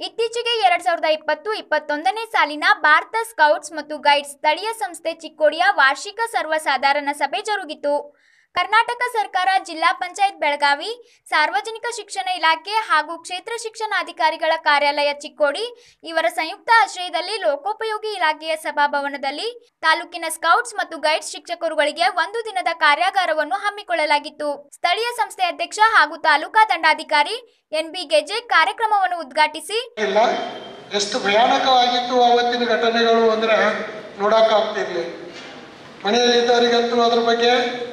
ಇತ್ತೀಚೆಗೆ ಎರಡ್ ಸಾವಿರದ ಇಪ್ಪತ್ತು ಇಪ್ಪತ್ತೊಂದನೇ ಸಾಲಿನ ಭಾರತ ಸ್ಕೌಟ್ಸ್ ಮತ್ತು ಗೈಡ್ಸ್ ಸ್ಥಳೀಯ ಸಂಸ್ಥೆ ಚಿಕ್ಕೋಡಿಯ ವಾರ್ಷಿಕ ಸರ್ವಸಾಧಾರಣ ಸಭೆ ಜರುಗಿತು ಕರ್ನಾಟಕ ಸರ್ಕಾರ ಜಿಲ್ಲಾ ಪಂಚಾಯತ್ ಬೆಳಗಾವಿ ಸಾರ್ವಜನಿಕ ಶಿಕ್ಷಣ ಇಲಾಖೆ ಹಾಗೂ ಕ್ಷೇತ್ರ ಶಿಕ್ಷಣಾಧಿಕಾರಿಗಳ ಕಾರ್ಯಾಲಯ ಚಿಕ್ಕೋಡಿ ಇವರ ಸಂಯುಕ್ತ ಆಶ್ರಯದಲ್ಲಿ ಲೋಕೋಪಯೋಗಿ ಇಲಾಖೆಯ ಸಭಾಭವನದಲ್ಲಿ ತಾಲೂಕಿನ ಸ್ಕೌಟ್ಸ್ ಮತ್ತು ಗೈಡ್ಸ್ ಶಿಕ್ಷಕರುಗಳಿಗೆ ಒಂದು ದಿನದ ಕಾರ್ಯಾಗಾರವನ್ನು ಹಮ್ಮಿಕೊಳ್ಳಲಾಗಿತ್ತು ಸ್ಥಳೀಯ ಸಂಸ್ಥೆ ಅಧ್ಯಕ್ಷ ಹಾಗೂ ತಾಲೂಕಾ ದಂಡಾಧಿಕಾರಿ ಎನ್ಬಿ ಗೆಜೆ ಕಾರ್ಯಕ್ರಮವನ್ನು ಉದ್ಘಾಟಿಸಿ ಇಲ್ಲ ಎಷ್ಟು ಭಯಾನಕವಾಗಿತ್ತು ಆವತ್ತಿನ ಘಟನೆಗಳು ಅಂದ್ರೆ ನೋಡೋಕ್ಕಾಗ್ತಿರ್ಲಿ ಮನೆಯಲ್ಲಿದ್ದವರಿಗಂತೂ ಅದ್ರ ಬಗ್ಗೆ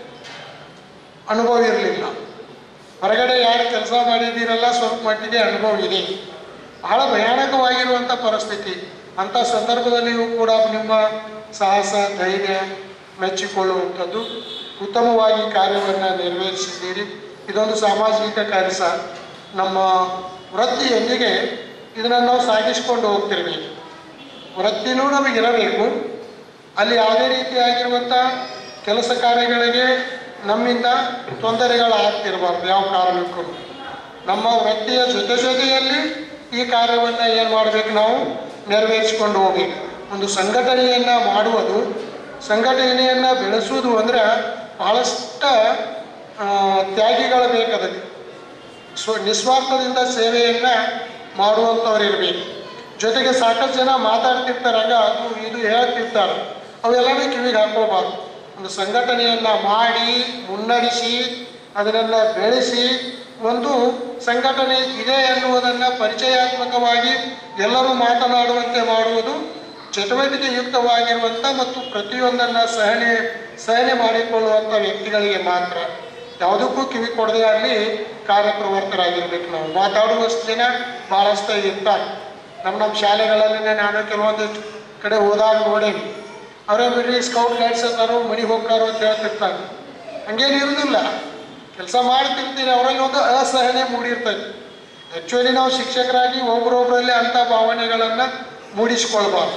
ಅನುಭವ ಇರಲಿಲ್ಲ ಹೊರಗಡೆ ಯಾರು ಕೆಲಸ ಮಾಡಿದ್ದೀರಲ್ಲ ಸ್ವಲ್ಪ ಮಟ್ಟಿಗೆ ಅನುಭವ ಇದೆ ಬಹಳ ಭಯಾನಕವಾಗಿರುವಂಥ ಪರಿಸ್ಥಿತಿ ಅಂಥ ಸಂದರ್ಭದಲ್ಲಿಯೂ ಕೂಡ ನಿಮ್ಮ ಸಾಹಸ ಧೈರ್ಯ ಮೆಚ್ಚಿಕೊಳ್ಳುವಂಥದ್ದು ಉತ್ತಮವಾಗಿ ಕಾರ್ಯವನ್ನು ನೆರವೇರಿಸಿದ್ದೀರಿ ಇದೊಂದು ಸಾಮಾಜಿಕ ಕೆಲಸ ನಮ್ಮ ವೃತ್ತಿಯೊಂದಿಗೆ ಇದನ್ನು ನಾವು ಸಾಗಿಸಿಕೊಂಡು ಹೋಗ್ತಿರ್ಬೇಕು ವೃತ್ತಿನೂ ನಮಗಿರಬೇಕು ಅಲ್ಲಿ ಯಾವುದೇ ರೀತಿಯಾಗಿರುವಂಥ ಕೆಲಸ ಕಾರ್ಯಗಳಿಗೆ ನಮ್ಮಿಂದ ತೊಂದರೆಗಳಾಗ್ತಿರಬಾರ್ದು ಯಾವ ಕಾರಣಕ್ಕೂ ನಮ್ಮ ವೃತ್ತಿಯ ಜೊತೆ ಜೊತೆಯಲ್ಲಿ ಈ ಕಾರ್ಯವನ್ನು ಏನು ಮಾಡಬೇಕು ನಾವು ನೆರವೇರಿಸ್ಕೊಂಡು ಹೋಗ್ಬೇಕು ಒಂದು ಸಂಘಟನೆಯನ್ನು ಮಾಡುವುದು ಸಂಘಟನೆಯನ್ನು ಬೆಳೆಸುವುದು ಅಂದರೆ ಬಹಳಷ್ಟು ಆ, ತ್ಯಾಗಿಗಳು ಬೇಕದಕ್ಕೆ ಸ್ವ ನಿಸ್ವಾರ್ಥದಿಂದ ಸೇವೆಯನ್ನು ಮಾಡುವಂಥವ್ರು ಇರಬೇಕು ಜೊತೆಗೆ ಸಾಕಷ್ಟು ಜನ ಮಾತಾಡ್ತಿರ್ತಾರಂಗ ಅದು ಇದು ಹೇಳ್ತಿರ್ತಾರೆ ಅವೆಲ್ಲವೂ ಕಿವಿಗೆ ಹಾಕೋಬಾರ್ದು ಒಂದು ಸಂಘಟನೆಯನ್ನು ಮಾಡಿ ಮುನ್ನಡೆಸಿ ಅದನ್ನೆಲ್ಲ ಬೆಳೆಸಿ ಒಂದು ಸಂಘಟನೆ ಇದೆ ಎನ್ನುವುದನ್ನು ಪರಿಚಯಾತ್ಮಕವಾಗಿ ಎಲ್ಲರೂ ಮಾತನಾಡುವಂತೆ ಮಾಡುವುದು ಚಟುವಟಿಕೆ ಯುಕ್ತವಾಗಿರುವಂಥ ಮತ್ತು ಪ್ರತಿಯೊಂದನ್ನು ಸಹನೆ ಸಹನೆ ಮಾಡಿಕೊಳ್ಳುವಂಥ ವ್ಯಕ್ತಿಗಳಿಗೆ ಮಾತ್ರ ಯಾವುದಕ್ಕೂ ಕಿವಿ ಕೊಡದೆ ಅಲ್ಲಿ ಕಾರ್ಯಪ್ರವರ್ತರಾಗಿರ್ಬೇಕು ನಾವು ಮಾತಾಡುವಷ್ಟು ಜನ ಭಾಳಷ್ಟು ಇರ್ತಾರೆ ನಮ್ಮ ನಮ್ಮ ಶಾಲೆಗಳಲ್ಲಿ ನಾನು ಕೆಲವೊಂದಿಷ್ಟು ಕಡೆ ಹೋದಾಗ ನೋಡೇನಿ ಅವರೇ ಬಿಡ್ರಿ ಸ್ಕೌಟ್ ಗೈಡ್ಸ್ ಅಂತಾರೋ ಮನೆಗೆ ಹೋಗ್ತಾರೋ ಅಂತ ಹೇಳ್ತಿರ್ತಾರೆ ಹಂಗೇನು ಇರೋದಿಲ್ಲ ಕೆಲಸ ಮಾಡ್ತಿರ್ತೀರಿ ಅವರಲ್ಲಿ ಒಂದು ಅಸಹನೆ ಮೂಡಿರ್ತದೆ ಆ್ಯಕ್ಚುಲಿ ನಾವು ಶಿಕ್ಷಕರಾಗಿ ಒಬ್ಬರೊಬ್ಬರಲ್ಲಿ ಅಂಥ ಭಾವನೆಗಳನ್ನು ಮೂಡಿಸ್ಕೊಳ್ಬಾರ್ದು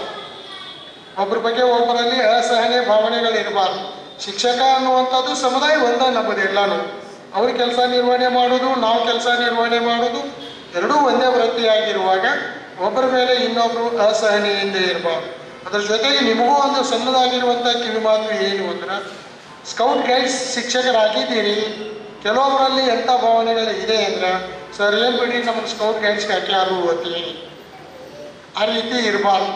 ಒಬ್ಬರ ಬಗ್ಗೆ ಒಬ್ಬರಲ್ಲಿ ಅಸಹನೆ ಭಾವನೆಗಳಿರಬಾರ್ದು ಶಿಕ್ಷಕ ಅನ್ನುವಂಥದ್ದು ಸಮುದಾಯ ಒಂದ ನಮ್ಮದು ಎಲ್ಲಾನು ಅವ್ರ ಕೆಲಸ ನಿರ್ವಹಣೆ ಮಾಡೋದು ನಾವು ಕೆಲಸ ನಿರ್ವಹಣೆ ಮಾಡೋದು ಎರಡೂ ಒಂದೇ ವೃತ್ತಿಯಾಗಿರುವಾಗ ಒಬ್ಬರ ಮೇಲೆ ಇನ್ನೊಬ್ಬರು ಅಸಹನೆಯಿಂದ ಇರಬಾರ್ದು ಅದರ ಜೊತೆಗೆ ನಿಮಗೂ ಒಂದು ಸಣ್ಣದಾಗಿರುವಂಥ ಕಿವಿ ಮಾತು ಏನು ಅಂದ್ರೆ ಸ್ಕೌಟ್ ಗೈಡ್ಸ್ ಶಿಕ್ಷಕರಾಗಿದ್ದೀರಿ ಕೆಲವೊಬ್ಬರಲ್ಲಿ ಎಂಥ ಭಾವನೆಗಳು ಇದೆ ಅಂದ್ರೆ ಸರ್ ಏನು ಬಿಡಿ ನಮಗೆ ಸ್ಕೌಟ್ ಗೈಡ್ಸ್ ಯಾರು ಓದ್ತೀವಿ ಆ ರೀತಿ ಇರಬಾರ್ದು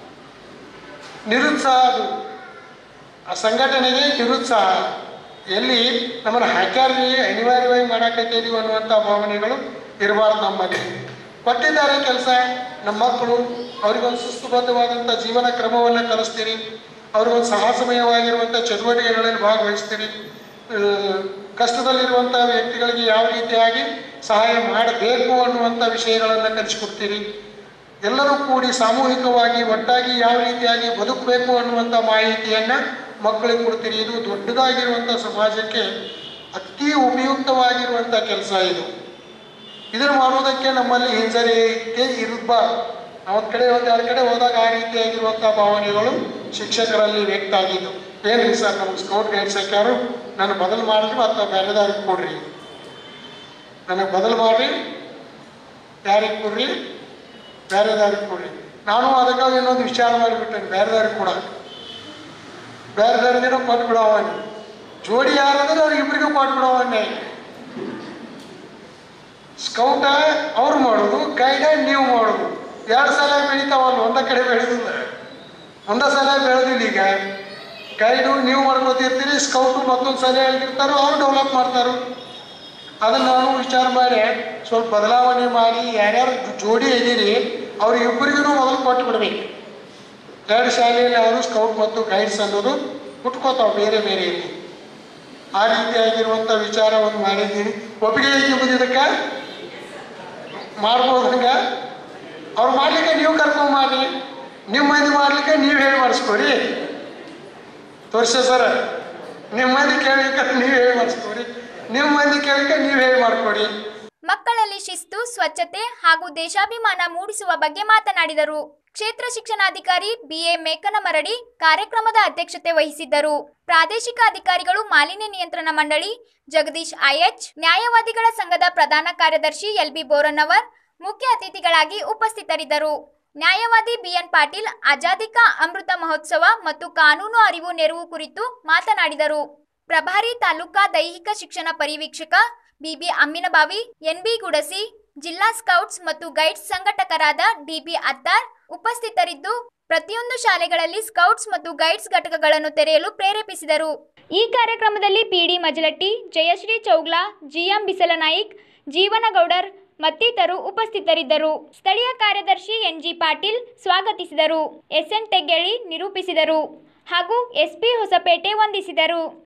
ನಿರುತ್ಸಾಹ ಅದು ಆ ಸಂಘಟನೆಗೆ ನಿರುತ್ಸಾಹ ಎಲ್ಲಿ ನಮ್ಮನ್ನು ಹಾಕ್ಯಾರ್ರಿ ಅನಿವಾರ್ಯವಾಗಿ ಮಾಡಾಕತ್ತಿದೀವಿ ಅನ್ನುವಂಥ ಭಾವನೆಗಳು ಇರಬಾರ್ದು ನಮ್ಮಲ್ಲಿ ಕೊಟ್ಟಿದ್ದಾರೆ ಕೆಲಸ ನಮ್ಮ ಮಕ್ಕಳು ಅವ್ರಿಗೊಂದು ಶಿಸ್ತುಬದ್ಧವಾದಂಥ ಜೀವನ ಕ್ರಮವನ್ನು ಕಲಿಸ್ತೀರಿ ಅವ್ರಿಗೊಂದು ಸಾಹಸಮಯವಾಗಿರುವಂಥ ಚಟುವಟಿಕೆಗಳಲ್ಲಿ ಭಾಗವಹಿಸ್ತೀರಿ ಆ, ಕಷ್ಟದಲ್ಲಿರುವಂಥ ವ್ಯಕ್ತಿಗಳಿಗೆ ಯಾವ ರೀತಿಯಾಗಿ ಸಹಾಯ ಮಾಡಬೇಕು ಅನ್ನುವಂಥ ವಿಷಯಗಳನ್ನು ಕಲಿಸ್ಕೊಡ್ತೀರಿ ಎಲ್ಲರೂ ಕೂಡಿ ಸಾಮೂಹಿಕವಾಗಿ ಒಟ್ಟಾಗಿ ಯಾವ ರೀತಿಯಾಗಿ ಬದುಕಬೇಕು ಅನ್ನುವಂಥ ಮಾಹಿತಿಯನ್ನು ಮಕ್ಕಳಿಗೆ ಕೊಡ್ತೀರಿ ಇದು ದೊಡ್ಡದಾಗಿರುವಂಥ ಸಮಾಜಕ್ಕೆ ಅತಿ ಉಪಯುಕ್ತವಾಗಿರುವಂಥ ಕೆಲಸ ಇದು ಇದನ್ನು ಮಾಡುವುದಕ್ಕೆ ನಮ್ಮಲ್ಲಿ ಹಿಂಜರಿಕೆ ಇರಬಾರ್ದು ನಾವು ಒಂದು ಕಡೆ ಒಂದು ಎರಡು ಕಡೆ ಹೋದಾಗ ಆ ರೀತಿಯಾಗಿರುವಂಥ ಭಾವನೆಗಳು ಶಿಕ್ಷಕರಲ್ಲಿ ವ್ಯಕ್ತ ಆಗಿದ್ದು ಏನ್ರಿ ಸರ್ ನಮ್ಗೆ ಸ್ಕೌಟ್ ಗೈಡ್ಸ್ ಹಾಕ್ಯಾರು ನಾನು ಬದಲು ಮಾಡಿರಿ ಅಥವಾ ಬೇರೆದವ್ರಿಗೆ ಕೊಡ್ರಿ ನನಗೆ ಬದಲು ಮಾಡಿರಿ ಯಾರಿಗೆ ಕೊಡ್ರಿ ಬೇರೆದವ್ರಿಗೆ ಕೊಡ್ರಿ ನಾನು ಅದಕ್ಕಾಗಿ ಇನ್ನೊಂದು ವಿಚಾರ ಮಾಡಿಬಿಟ್ಟೇನೆ ಬೇರೆದವ್ರಿಗೆ ಕೂಡ ಬೇರೆದವ್ರಿಗೇನೋ ಕೊಟ್ಟು ಬಿಡವನಿ ಜೋಡಿ ಯಾರಂದ್ರೆ ಅವ್ರಿಗೆ ಇಬ್ಬರಿಗೂ ಕೊಟ್ಟು ಬಿಡವನ್ನೇ ಸ್ಕೌಟ ಅವ್ರು ಮಾಡೋದು ಗೈಡ ನೀವು ಮಾಡೋದು ಎರಡು ಸಲ ಬೆಳಿತಾವಲ್ಲ ಒಂದ ಕಡೆ ಬೆಳೆದಿಲ್ಲ ಒಂದ ಸಲ ಬೆಳೆದಿಲ್ಲ ಈಗ ಗೈಡು ನೀವು ಮಾಡ್ಕೋತಿರ್ತೀರಿ ಸ್ಕೌಟು ಮತ್ತೊಂದು ಸಲ ಹೇಳ್ತಿರ್ತಾರೋ ಅವ್ರು ಡೆವಲಪ್ ಮಾಡ್ತಾರೋ ಅದನ್ನು ನಾನು ವಿಚಾರ ಮಾಡಿ ಸ್ವಲ್ಪ ಬದಲಾವಣೆ ಮಾಡಿ ಯಾರ್ಯಾರು ಜೋಡಿ ಇದ್ದೀರಿ ಅವ್ರಿಗಿಬ್ಬರಿಗೂ ಮೊದಲು ಕೊಟ್ಟು ಬಿಡ್ಬೇಕು ಎರಡು ಶಾಲೆಯಲ್ಲಿ ಅವರು ಸ್ಕೌಟ್ ಮತ್ತು ಗೈಡ್ಸ್ ಅನ್ನೋದು ಹುಟ್ಕೋತಾವೆ ಬೇರೆ ಬೇರೆ ಇಲ್ಲಿ ಆ ರೀತಿಯಾಗಿರುವಂಥ ವಿಚಾರವನ್ನು ಮಾಡಿದ್ದೀನಿ ಒಪ್ಪಿಗೆ ಐತಿ ಇದಕ್ಕೆ ಮಾಡ್ಬೋದು ಹಂಗೆ ಅವ್ರು ಮಾಡ್ಲಿಕ್ಕೆ ನೀವು ಕರ್ಕೊಂಡ್ ಮಾಡ್ರಿ ನಿಮ್ಮ ಮಂದಿ ಮಾಡ್ಲಿಕ್ಕೆ ನೀವು ಹೇಳಿ ಮಾಡಿಸ್ಕೊರಿ ತೋರ್ಸ ಸರ ನಿಮ್ಮ ಮಂದಿ ಕೇಳಲಿಕ್ಕೆ ನೀವು ಹೇಳಿ ಮಾಡಿಸ್ಕೊರಿ ನಿಮ್ಮ ಮಂದಿ ಕೇಳಲಿಕ್ಕೆ ನೀವು ಹೇಳಿ ಮಾಡ್ಕೊಡಿ ಮಕ್ಕಳಲ್ಲಿ ಶಿಸ್ತು ಸ್ವಚ್ಛತೆ ಹಾಗೂ ದೇಶಾಭಿಮಾನ ಮೂಡಿಸುವ ಬಗ್ಗೆ ಮಾತನಾಡಿದರು ಕ್ಷೇತ್ರ ಶಿಕ್ಷಣಾಧಿಕಾರಿ ಬಿಎ ಮೇಕನಮರಡಿ ಕಾರ್ಯಕ್ರಮದ ಅಧ್ಯಕ್ಷತೆ ವಹಿಸಿದ್ದರು ಪ್ರಾದೇಶಿಕ ಅಧಿಕಾರಿಗಳು ಮಾಲಿನ್ಯ ನಿಯಂತ್ರಣ ಮಂಡಳಿ ಜಗದೀಶ್ ಐಎಚ್ ನ್ಯಾಯವಾದಿಗಳ ಸಂಘದ ಪ್ರಧಾನ ಕಾರ್ಯದರ್ಶಿ ಎಲ್ಬಿ ಬೋರನ್ನವರ್ ಮುಖ್ಯ ಅತಿಥಿಗಳಾಗಿ ಉಪಸ್ಥಿತರಿದ್ದರು ನ್ಯಾಯವಾದಿ ಬಿಎನ್ ಪಾಟೀಲ್ ಆಜಾದಿಕಾ ಅಮೃತ ಮಹೋತ್ಸವ ಮತ್ತು ಕಾನೂನು ಅರಿವು ನೆರವು ಕುರಿತು ಮಾತನಾಡಿದರು ಪ್ರಭಾರಿ ತಾಲೂಕಾ ದೈಹಿಕ ಶಿಕ್ಷಣ ಪರಿವೀಕ್ಷಕ ಬಿಬಿ ಅಮ್ಮಿನಬಾವಿ ಎನ್ಬಿ ಗುಡಸಿ ಜಿಲ್ಲಾ ಸ್ಕೌಟ್ಸ್ ಮತ್ತು ಗೈಡ್ಸ್ ಸಂಘಟಕರಾದ ಡಿಬಿ ಅತ್ತಾರ್ ಉಪಸ್ಥಿತರಿದ್ದು ಪ್ರತಿಯೊಂದು ಶಾಲೆಗಳಲ್ಲಿ ಸ್ಕೌಟ್ಸ್ ಮತ್ತು ಗೈಡ್ಸ್ ಘಟಕಗಳನ್ನು ತೆರೆಯಲು ಪ್ರೇರೇಪಿಸಿದರು ಈ ಕಾರ್ಯಕ್ರಮದಲ್ಲಿ ಪಿಡಿ ಮಜಲಟ್ಟಿ ಜಯಶ್ರೀ ಚೌಗ್ಲಾ ಜಿಎಂ ಬಿಸಲನಾಯಿಕ್ ಜೀವನಗೌಡರ್ ಮತ್ತಿತರರು ಉಪಸ್ಥಿತರಿದ್ದರು ಸ್ಥಳೀಯ ಕಾರ್ಯದರ್ಶಿ ಎನ್ಜಿ ಪಾಟೀಲ್ ಸ್ವಾಗತಿಸಿದರು ಎಸ್ಎನ್ ತೆಗ್ಗೇಳಿ ನಿರೂಪಿಸಿದರು ಹಾಗೂ ಎಸ್ಪಿ ಹೊಸಪೇಟೆ ವಂದಿಸಿದರು